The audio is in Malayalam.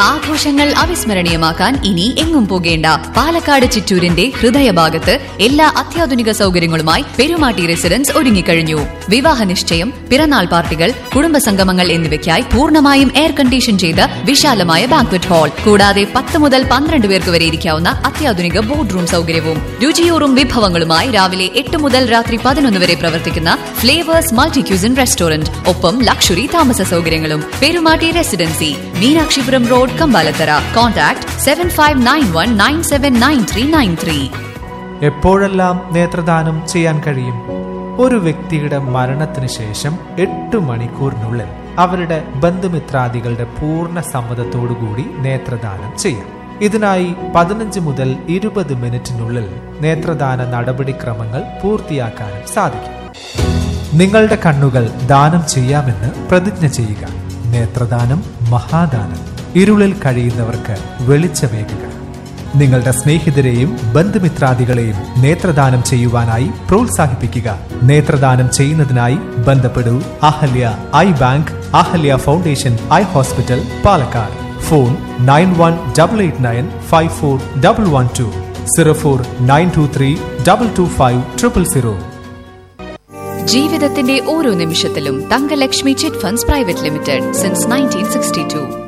ആഘോഷങ്ങൾ അവിസ്മരണീയമാക്കാൻ ഇനി എങ്ങും പോകേണ്ട പാലക്കാട് ചിറ്റൂരിന്റെ ഹൃദയഭാഗത്ത് എല്ലാ അത്യാധുനിക സൗകര്യങ്ങളുമായി പെരുമാട്ടി റെസിഡൻസ് ഒരുങ്ങിക്കഴിഞ്ഞു വിവാഹ നിശ്ചയം പിറന്നാൾ പാർട്ടികൾ കുടുംബസംഗമങ്ങൾ എന്നിവയ്ക്കായി പൂർണ്ണമായും എയർ കണ്ടീഷൻ ചെയ്ത വിശാലമായ ബാങ്ക്വറ്റ് ഹാൾ കൂടാതെ പത്ത് മുതൽ പന്ത്രണ്ട് പേർക്ക് വരെ ഇരിക്കാവുന്ന അത്യാധുനിക ബോർഡ് റൂം സൗകര്യവും രുചിയൂറും വിഭവങ്ങളുമായി രാവിലെ എട്ട് മുതൽ രാത്രി പതിനൊന്ന് വരെ പ്രവർത്തിക്കുന്ന ഫ്ലേവേഴ്സ് മൾട്ടി ക്യൂസിൻ റെസ്റ്റോറന്റ് ഒപ്പം ലക്ഷറി താമസ സൗകര്യങ്ങളും Perumatty residency Meenakshipuram road Kambalathara contact seven five nine one nine seven nine three nine three എപ്പോഴെല്ലാം നേത്രദാനം ചെയ്യാൻ കഴിയും ഒരു വ്യക്തിയുടെ മരണത്തിന് ശേഷം എട്ട് മണിക്കൂറിനുള്ളിൽ അവരുടെ ബന്ധുമിത്രാദികളുടെ പൂർണ്ണ സമ്മതത്തോടുകൂടി നേത്രദാനം ചെയ്യാം ഇതിനായി പതിനഞ്ച് മുതൽ ഇരുപത് മിനിറ്റിനുള്ളിൽ നേത്രദാന നടപടിക്രമങ്ങൾ പൂർത്തിയാക്കാനും സാധിക്കും നിങ്ങളുടെ കണ്ണുകൾ ദാനം ചെയ്യാമെന്ന് പ്രതിജ്ഞ ചെയ്യുക നേത്രദാനം മഹാദാനം ഇരുളിൽ കഴിയുന്നവർക്ക് വെളിച്ചമേകുക നിങ്ങളുടെ സ്നേഹിതരെയും ബന്ധുമിത്രാദികളെയും നേത്രദാനം ചെയ്യുവാനായി പ്രോത്സാഹിപ്പിക്കുക നേത്രദാനം ചെയ്യുന്നതിനായി ബന്ധപ്പെടൂ Ahalya eye bank Ahalya foundation eye hospital Palakkad phone nine one double eight nine five four double one two zero four nine two three double two five triple zero ജീവിതത്തിന്റെ ഓരോ നിമിഷത്തിലും Thangalakshmi chit funds private limited since nineteen sixty to